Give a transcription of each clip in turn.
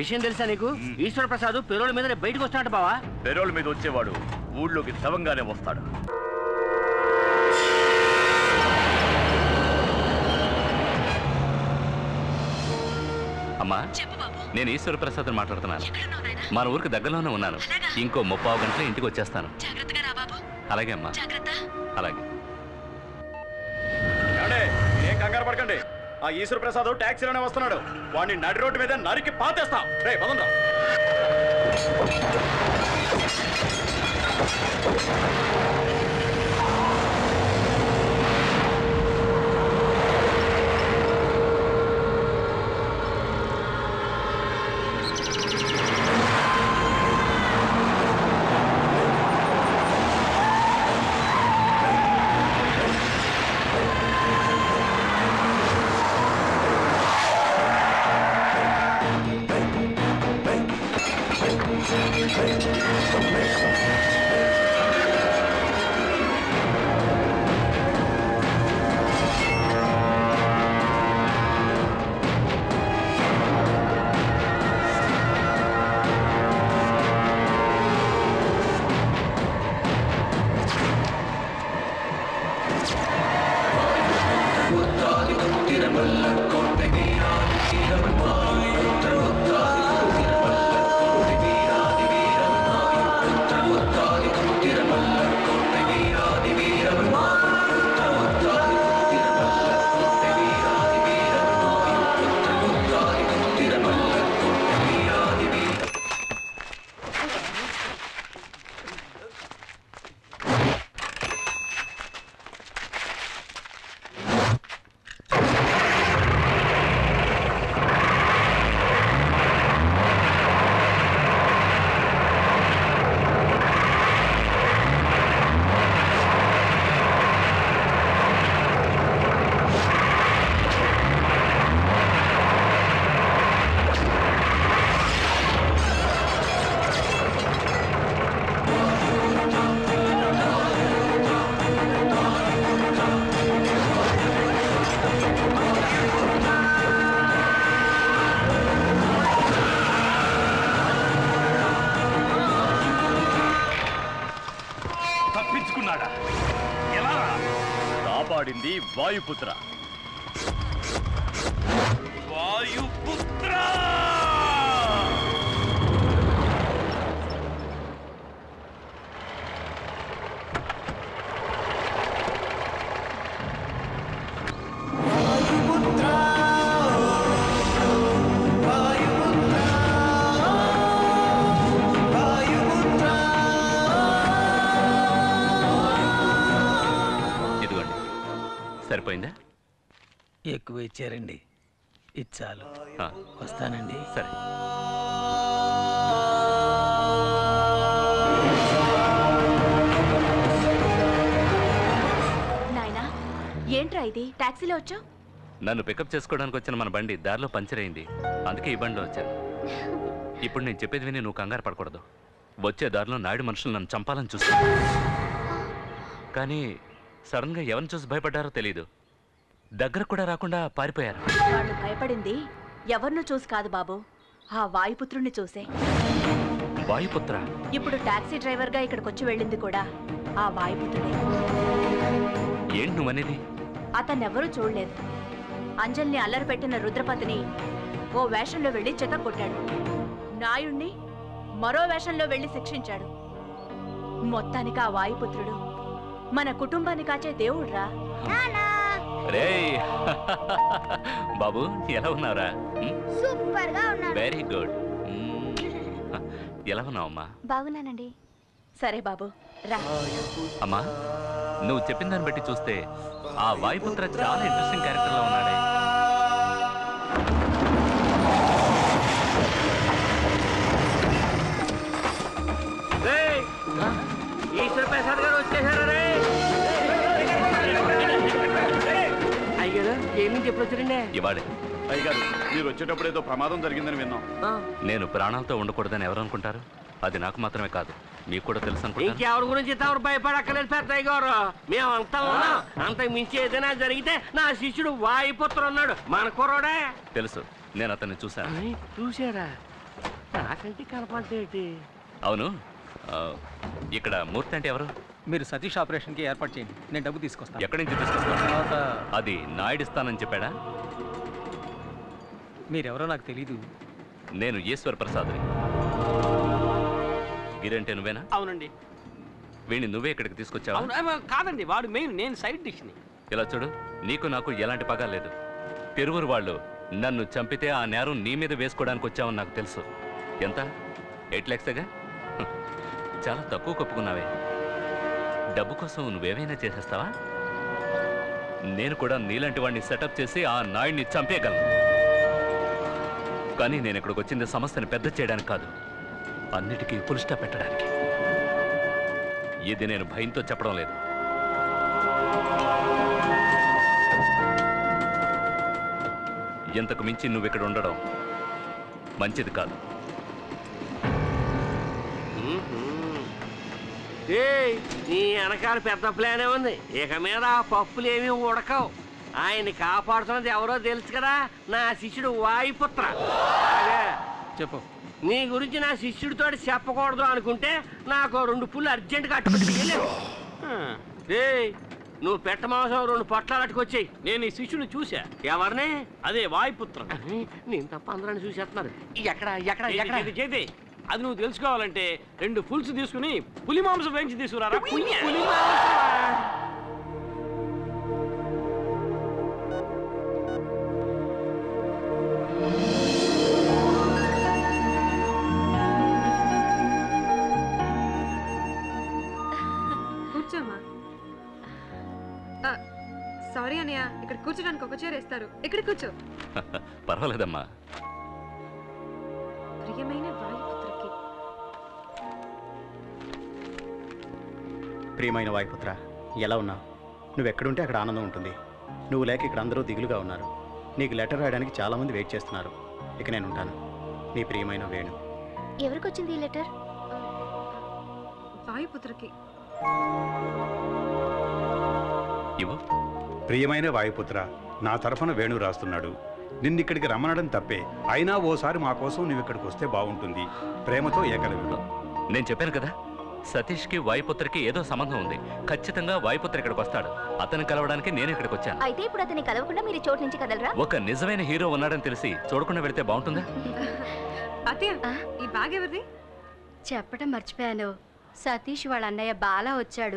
విషయం తెలుసా నీకు ఈశ్వర ప్రసాద్ పెరోల మీద బయటకు వస్తాడు బావా పెరోల్ మీద వచ్చేవాడు ఊళ్ళోకి శవంగానే వస్తాడు అమ్మా నేను ఈశ్వర ప్రసాద్ మాట్లాడుతున్నాను మన ఊరికి దగ్గరలోనే ఉన్నాను ఇంకో ముప్పావు గంటలో ఇంటికి వచ్చేస్తాను అలాగే అమ్మా అలాగే ఏమండే ఏం కంగారు పడకండి ఆ ఈశ్వర ప్రసాద్ ట్యాక్సీలోనే వస్తున్నాడు వాడిని నడి రోడ్డు మీద నరికి పాతేస్తాం రే పదండ్రా తప్పించుకున్నాడా ఎలా కాపాడింది వాయుపుత్ర వాయుపుత్ర ఇదిగోండి సరిపోయిందా ఎక్కువ ఇచ్చారండి ఇచ్చాలు ఆ, వస్తానండి సరే నాయనా ఏంట్రా ఇది టాక్సీలో వచ్చావు నన్ను పికప్ చేసుకోవడానికి వచ్చిన మన బండి దారిలో పంచర్ అయింది అందుకే ఈ బండిలో వచ్చాను ఇప్పుడు నేను చెప్పేది విని నువ్వు కంగారు పడకూడదు వచ్చే దారిలో నాయుడు మనుషులు నన్ను చంపాలని చూస్తాను కానీ సడన్గా ఎవరిని చూసి భయపడ్డారో తెలియదు దగ్గర కూడా రాకుండా పారిపోయారు వాళ్ళు భయపడింది ఎవరినో చూసి కాదు బాబు ఆ వాయుపుత్రుణ్ణి చూసే వాయుపుత్ర ఇప్పుడు టాక్సీ డ్రైవర్గా ఇక్కడికి వచ్చి వెళ్ళింది కూడా ఆ వాయుపుత్రుడే ఏంటి నువ్వనేది అతన్నెవరూ చూడలేదు అంజల్ని అల్లరి పెట్టిన రుద్రపతిని ఓ వేషంలో వెళ్ళి చెత్త కొట్టాడు నాయుణ్ణి మరో వేషంలో వెళ్ళి శిక్షించాడు మొత్తానికి ఆ వాయుపుత్రుడు మన కుటుంబాన్ని కాచే దేవుడ్రా రే బాబు ఎలా ఉన్నావురా సూపర్ గా ఉన్నాను వెరీ గుడ్ ఎలా ఉన్నావమ్మా బాగున్నానండి సరే బాబు రా అమ్మా నువ్వు చెప్పిన దాన్ని బట్టి చూస్తే ఆ వాయుపుత్ర చాలా ఇంట్రెస్టింగ్ క్యారెక్టర్ లో ఉన్నాడే ఈశ్వర ప్రసాద్ గారు వచ్చేసారా రే అయ్యో ఏం నుంచి ఎప్పుడు వచ్చారండి ఇవాడే అయ్యగారు మీరు వచ్చేటప్పుడు ఏదో ప్రమాదం జరిగిందని విన్నాం నేను ప్రాణాలతో ఉండకూడదని ఎవరు అనుకుంటారు అది నాకు మాత్రమే కాదు మీకు కూడా తెలుసు అనుకుంటాను ఇంకెవరి గురించి తమరు భయపడక్కలేదు పెద్దయ్య గారు మేము అంతా ఉన్నాం అంతకు మించి ఏదైనా జరిగితే నా శిష్యుడు వాయుపుత్ర ఉన్నాడు మన కుర్రోడే తెలుసు నేను అతన్ని చూశాను చూసారా నాకంటే కనపడేటి అవును ఆ, ఇక్కడ మూర్తి అంటే ఎవరు మీరు సతీష్ ఆపరేషన్కి ఏర్పాటు చేయండి నేను డబ్బు తీసుకొస్తాను ఎక్కడి నుంచి తీసుకొస్తావు తర్వాత అది నాయుడిస్తానని చెప్పాడా మీరెవరో నాకు తెలీదు నేను ఈశ్వర్ ప్రసాద్ని గిరంటే నువ్వేనా అవునండి వీడిని నువ్వే ఇక్కడికి తీసుకొచ్చావా అవును ఏమో కాదండి వాడు మెయిన్ నేను సైడ్ డిష్ని ఇలా చూడు నీకు నాకు ఎలాంటి పగ లేదు పెరుగురు వాళ్ళు నన్ను చంపితే ఆ నేరం నీ మీద వేసుకోవడానికి వచ్చావని నాకు తెలుసు ఎంత ఎయిట్ ల్యాక్సేగా హ్, చాలా తక్కువ కప్పుకున్నావే డబ్బు కోసం నువ్వేమైనా చేసేస్తావా నేను కూడా నీలాంటి వాడిని సెటప్ చేసి ఆ నాయుడిని చంపేయగలను కానీ నేను ఇక్కడికి వచ్చింది సమస్యను పెద్ద చేయడానికి కాదు అన్నిటికీ ఫుల్ స్టాప్ పెట్టడానికి ఇది నేను భయంతో చెప్పడం లేదు ఇంతకు మించి నువ్వు ఇక్కడ ఉండడం మంచిది కాదు ఏయ్ నీ వెనకాల పెద్ద ప్లానే ఉంది ఇక మీద ఆ పప్పులు ఏమీ ఉడకవు ఆయన్ని కాపాడుతున్నది ఎవరో తెలుసు కదా నా శిష్యుడు వాయుపుత్ర అలాగే చెప్పు నీ గురించి నా శిష్యుడితో చెప్పకూడదు అనుకుంటే నాకు ఓ రెండు పుల్లు అర్జెంటుగా అట్టుకుని తీయలేవు ఏయ్ నువ్వు పెట్ట మాంసం రెండు పొట్లాలు అట్టుకొచ్చాయి నేను ఈ శిష్యుని చూసా ఎవరిని అదే వాయుపుత్రం నేను తప్ప అందరూ చూసేస్తున్నారు ఎక్కడ ఎక్కడ ఎక్కడ చేతి, చేతి. అది నువ్వు తెలుసుకోవాలంటే రెండు ఫుల్స్ తీసుకుని పులి మాంసం వేయించి తీసుకురారా పుణ్య. పులి మాంసమా? కూర్చోమ్మా సారీ అన్నయ్య ఇక్కడ కూర్చోడానికి ఒక చైర్ వేస్తారు ఇక్కడ కూర్చో పర్వాలేదమ్మా ప్రియమైన వాయుపుత్రకి ప్రియమైన వాయుపుత్ర ఎలా ఉన్నావు నువ్వు ఎక్కడుంటే అక్కడ ఆనందం ఉంటుంది నువ్వు లేక ఇక్కడ అందరూ దిగులుగా ఉన్నారు నీకు లెటర్ రాయడానికి చాలామంది వెయిట్ చేస్తున్నారు ఇక నేను ఉంటాను నీ ప్రియమైన వేణు ఎవరికి వచ్చింది ఈ లెటర్ వాయుపుత్రకి ఇవ్వు ప్రియమైన వాయుపుత్ర నా తరఫున వేణు రాస్తున్నాడు నిన్నిక్కడికి రమ్మనడం తప్పే అయినా ఓసారి మా కోసం నువ్వు ఇక్కడికి వస్తే బాగుంటుంది ప్రేమతో ఏకలవ్యుడు నేను చెప్పాను కదా సతీష్కి వాయుపుత్రకి ఏదో సంబంధం ఉంది ఖచ్చితంగా వాయుపుత్ర ఇక్కడికి వస్తాడు అతను కలవడానికి నేను ఇక్కడికి వచ్చాను అయితే ఇప్పుడు అతన్ని కలవకుండా మీరు ఈ చోటు నుంచి కదలరా ఒక నిజమైన హీరో ఉన్నాడని తెలిసి చూడకుండా వెళితే బాగుంటుందా అత్తయ్య ఆ? ఈ బ్యాగ్ ఎవరిది చెప్పడం మర్చిపోయాను సతీష్ వాళ్ళ అన్నయ్య బాలా వచ్చాడు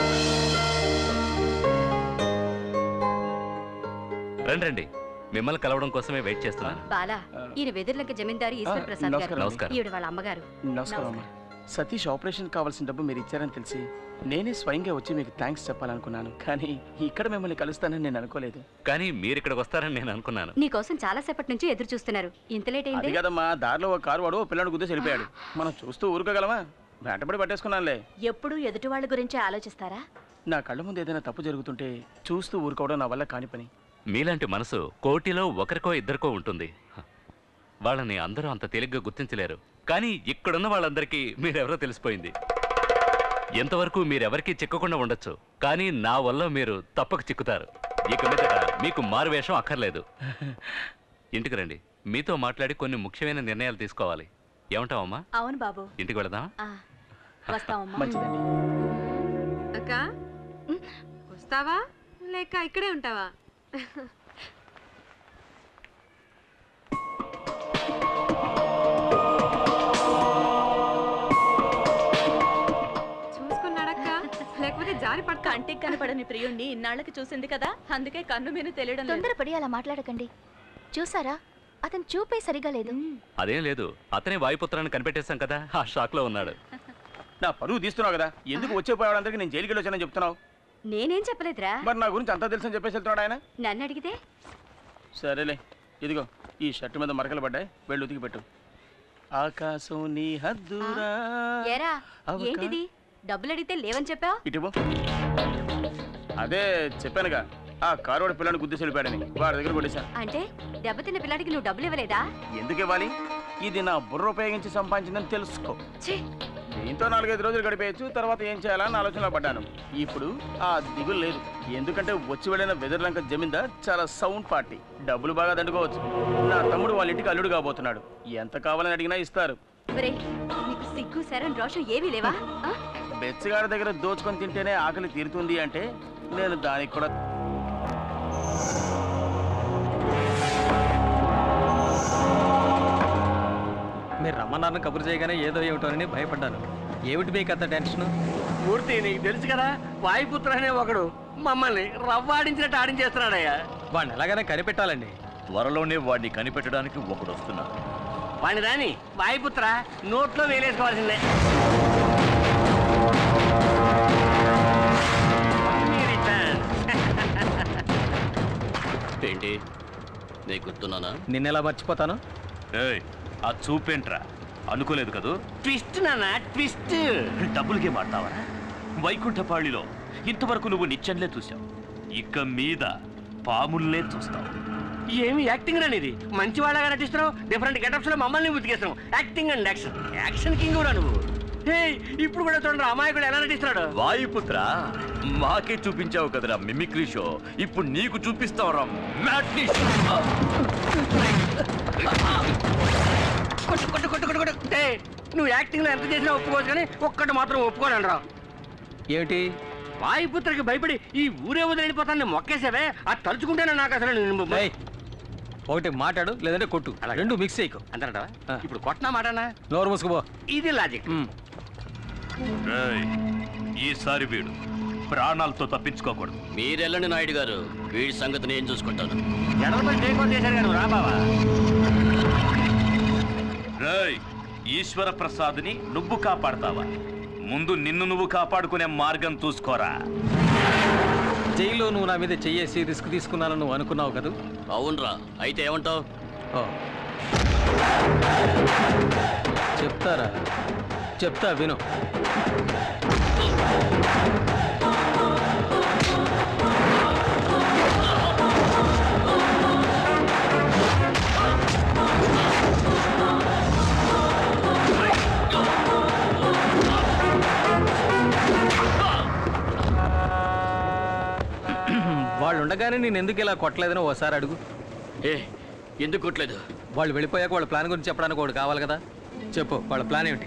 రండి రండి మిమ్మల్ని కలవడం కోసమే వెయిట్ చేస్తున్నాను బాలా ఈయన వెదుర్లంక జమీందారు ఈశ్వర్ ప్రసాద్ గారు నమస్కారం ఈవిడ వాళ్ళ అమ్మగారు నమస్కారం అమ్మా సతీష్ ఆపరేషన్ కావాల్సిన డబ్బు మీరు ఇచ్చారని తెలిసి నేనే స్వయంగా వచ్చి మీకు థ్యాంక్స్ చెప్పాలనుకున్నాను కానీ ఇక్కడ మిమ్మల్ని కలుస్తానని నేను అనుకోలేదు కానీ మీరు ఇక్కడికి వస్తారని నేను అనుకున్నాను నీకోసం చాలా సేపటి నుంచి ఎదురు చూస్తున్నారు ఇంత లేట్ అది అయింది కదమ్మా దారిలో ఒక కారు వాడు ఓ పిల్లని గుద్దేసి వెళ్ళిపోయాడు మనం చూస్తూ ఊరుకోగలమా వెంటబడి పట్టేసుకున్నానులే ఎప్పుడు ఎదుటి వాళ్ళ గురించే ఆలోచిస్తారా నా కళ్ళ ముందు ఏదైనా తప్పు జరుగుతుంటే చూస్తూ ఊరుకోవడం నా వల్ల కాని పని మీలాంటి మనసు కోటిలో ఒకరికో ఇద్దరికో ఉంటుంది హ. వాళ్ళని అందరూ అంత తేలిగ్గా గుర్తించలేరు కానీ ఇక్కడున్న వాళ్ళందరికీ మీరెవరో తెలిసిపోయింది ఎంతవరకు మీరెవరికీ చిక్కకుండా ఉండొచ్చు కానీ నా వల్ల మీరు తప్పక చిక్కుతారు ఇక మీదట మీకు మారువేషం అక్కర్లేదు ఇంటికి రండి మీతో మాట్లాడి కొన్ని ముఖ్యమైన నిర్ణయాలు తీసుకోవాలి ఏమంటావమ్మా అవును బాబు ఇంటికి వెళదామా ఆ, వస్తామమ్మా మంచిదండి అక్క వస్తావా లేక ఇక్కడే ఉంటావా చూసుకున్నాడక్క లేకపోతే జారి పడతా కంటికి కనపడని ప్రియుణ్ణి ఇన్నాళ్ళకి చూసింది కదా అందుకే కన్ను మీద తెలియడం లేదు తొందరపడి అలా మాట్లాడకండి చూసారా అతను చూపే సరిగా లేదు అదేం లేదు అతనే వాయుపుత్రాన్ని కనిపెట్టేశాం కదా ఆ షాక్లో ఉన్నాడు నా పరువు తీస్తున్నావు కదా ఎందుకు వచ్చే పోయేవాళ్ళందరికీ నేను జైలుకి వచ్చానని చెప్తున్నావు నేనేం చెప్పలేదురా మరి నా గురించి అంతా తెలుసని చెప్పేసి వెళ్తున్నాడు ఆయన నన్ను అడిగితే సరేలే ఇదిగో ఈ షర్ట్ మీద మరకలు పడ్డాయి వెళ్ళి ఉతికి పెట్టు ఆకాశం నీ హద్దురా ఏరా అవకా- ఏంటిది డబ్బులు అడిగితే లేవని చెప్పావు ఇటువో అదే చెప్పానుగా ఆ కారు వాడి పిల్లని గుద్దేసి వెళ్ళిపోయాడని వాడి దగ్గర కొట్టేశాను అంటే దెబ్బతిన్న పిల్లాడికి నువ్వు డబ్బులు ఇవ్వలేదా ఎందుకు ఇవ్వాలి ఇది నా బుర్ర ఉపయోగించి సంపాదించిందని తెలుసుకో ఛీ! దీంతో నాలుగైదు రోజులు గడిపేయచ్చు తర్వాత ఏం చేయాలని ఆలోచనలో పడ్డాను ఇప్పుడు ఆ దిగులు లేదు ఎందుకంటే వచ్చి వెళ్ళిన వెదర్లంక జమీందార్ చాలా సౌండ్ పార్టీ డబ్బులు బాగా దండుకోవచ్చు నా తమ్ముడు వాళ్ళ ఇంటికి అల్లుడు కాబోతున్నాడు ఎంత కావాలని అడిగినా ఇస్తారు ఒరేయ్, నీకు సిగ్గు శరం రోషం ఏమీ లేవా ఆ? బెచ్చగాడి దగ్గర దోచుకొని తింటేనే ఆకలి తీరుతుంది అంటే నేను దానికి కూడా మీరు రమ్మన్నారని కబురు చేయగానే ఏదో ఏమిటోనని భయపడ్డాను ఏమిటి మీకు అంత టెన్షన్ మూర్తి నీకు తెలుసు కదా వాయుపుత్ర అనే ఒకడు మమ్మల్ని రవ్వాడించినట్టు ఆడించేస్తున్నాడయ్యా వాడిని ఎలాగైనా కనిపెట్టాలండి త్వరలోనే వాడిని కనిపెట్టడానికి ఒకడు వస్తున్నాడు వాణి రాని వాయుపుత్ర నోట్లో వేలేసుకోవాల్సిందే మీ return. ఏంటి నీకు గుర్తున్నానా నిన్నెలా మర్చిపోతాను ఏయ్ ఆ చూపేంట్రా అనుకోలేదు కదూ ట్విస్ట్ నాన్న ట్విస్ట్ డబ్బులకే మాడతావరా వైకుంఠపాళిలో ఇంతవరకు నువ్వు నిత్యంలే చూసావు ఇక మీద పాముల్నే చూస్తావు ఏమి యాక్టింగ్ రాని ఇది మంచి వాళ్ళగా నటిస్తున్నావు డిఫరెంట్ గెటప్స్ లో మమ్మల్ని ఉతికేస్తున్నావు acting and action action king రా నువ్వు హే ఇప్పుడు కూడా చూడండి అమాయకుడు ఎలా నటిస్తున్నాడు వాయుపుత్ర మాకే చూపించావు కదరా మిమిక్రీ షో ఇప్పుడు నీకు చూపిస్తావురా మ్యాట్నీ షో కొట్టు కొట్టు కొట్టు కొట్టు కొట్టు హే, నువ్వు యాక్టింగ్ లో ఎంత చేసినా ఒప్పుకోవచ్చు కానీ ఒక్కటి మాత్రం ఒప్పుకోను రా ఏమిటి వాయుపుత్రకి భయపడి ఈ ఊరే వదిలిపోతాను మొక్కేసావే అది తలుచుకుంటేనే నాకు అసలు నేను- ఏయ్, ఒకటి మాట్లాడు లేదంటే కొట్టు రెండు మిక్స్ చేయకు అంతేనంటావా ఆ. ఇప్పుడు కొట్టినా మాటనా నోరు మూసుకుపో ఇది లాజిక్ ఉమ్. రేయ్, ఈసారి వీడు ప్రాణాలతో తప్పించుకోకూడదు మీరెళ్ళండి నాయుడు గారు వీడి సంగతి నేను చూసుకుంటాను ఎడలపై టేక్ ఓవర్ చేశారు కదా రా బావా రేయ్ ఈశ్వర ప్రసాద్ని నువ్వు కాపాడతావా ముందు నిన్ను నువ్వు కాపాడుకునే మార్గం చూసుకోరా జైల్లో నువ్వు నా మీద చెయ్యేసి రిస్క్ తీసుకున్నాను నువ్వు అనుకున్నావు కదా అవునరా అయితే ఏమంటావు ఓ. చెప్తారా చెప్తా విను వాళ్ళు ఉండగానే నేను ఎందుకు ఇలా కొట్టలేదని ఓసారి అడుగు ఏ ఎందుకు కొట్టలేదు వాళ్ళు వెళ్ళిపోయాక వాళ్ళ ప్లాన్ గురించి చెప్పడానికి ఒకటి కావాలి కదా చెప్పు వాళ్ళ ప్లాన్ ఏమిటి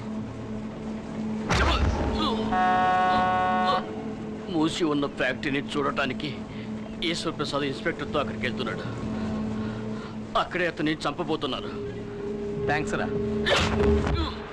మూసి ఉన్న ఫ్యాక్టరీని చూడటానికి ఈశ్వర్ ప్రసాద్ ఇన్స్పెక్టర్తో అక్కడికి వెళ్తున్నాడు అక్కడే అతన్ని చంపబోతున్నారు థ్యాంక్స్ రా